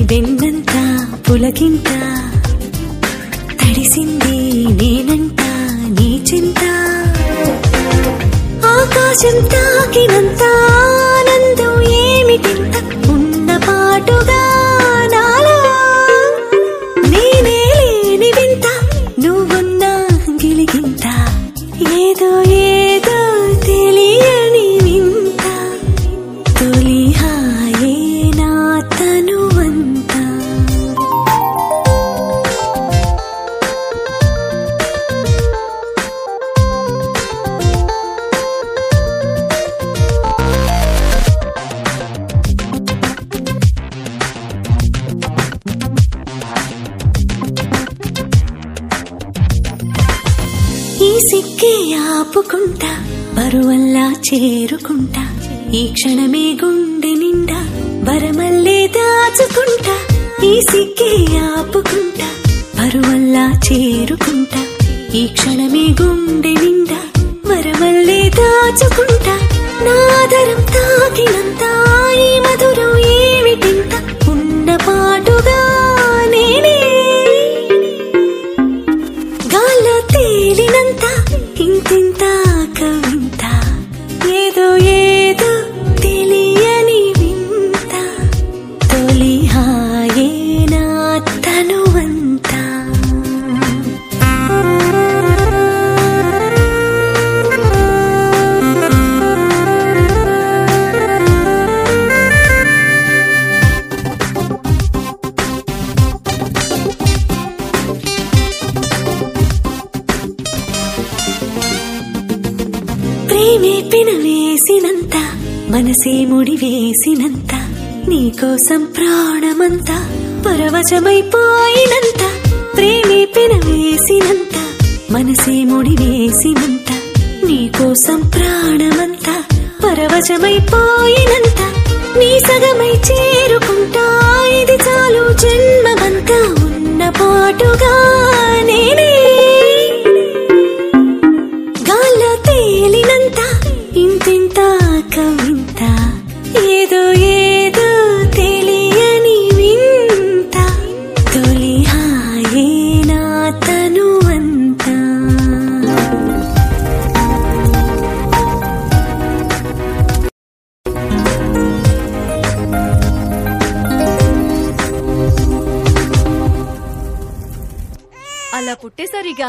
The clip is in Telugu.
వెన్నంత పులకింత తడిసింది నేనంట నీ చింత ఆకాశం తాకినంత ఆనందం ఏమిటింత ఉన్న పాటుగా నాలో నేనే లేని వింత నువ్వున్నా గిలిగింత ఏదో ఏదో తెలియని వింత తొలి హాయే నా తనువంతా ఈ సిక్కే ఆపుకుంటా బరువల్లా చేరుకుంటా ఈ క్షణమే గుండె నిండా వరమల్లే దాచుకుంటా ఈ సిక్కే ఆపుకుంటా బరువల్లా చేరుకుంటా ఈ క్షణమే గుండె నిండా వరమల్లే దాచుకుంటా నాదరం తాకినంత ఈ మధురం ఏమిటింత ఉన్న పాటుగా నేనే గాల్లో తేలినంత ఇంతింత కవింత ఏదో ఏదో తెలియని వింత తొలి హాయే నా తనువంతా ప్రేమే పినవేసినంత మనసే ముడి వేసినంత నీకోసం ప్రాణమంతా పరవశమైపోయినంత ప్రేమే పినవేసినంత మనసే ముడి వేసినంత నీకోసం ప్రాణమంతా పరవశమైపోయినంత నీ సగమై చేరుకుంటా ఇది చాలు జన్మమంతా ఉన్న పాటుగా నేనే గాల్లో తేలినంత ఇంతింత కవింత ఏదో ఏదో తెలియని వింత తొలి హాయే నా తనువంతా అలా పుట్టేసరిగా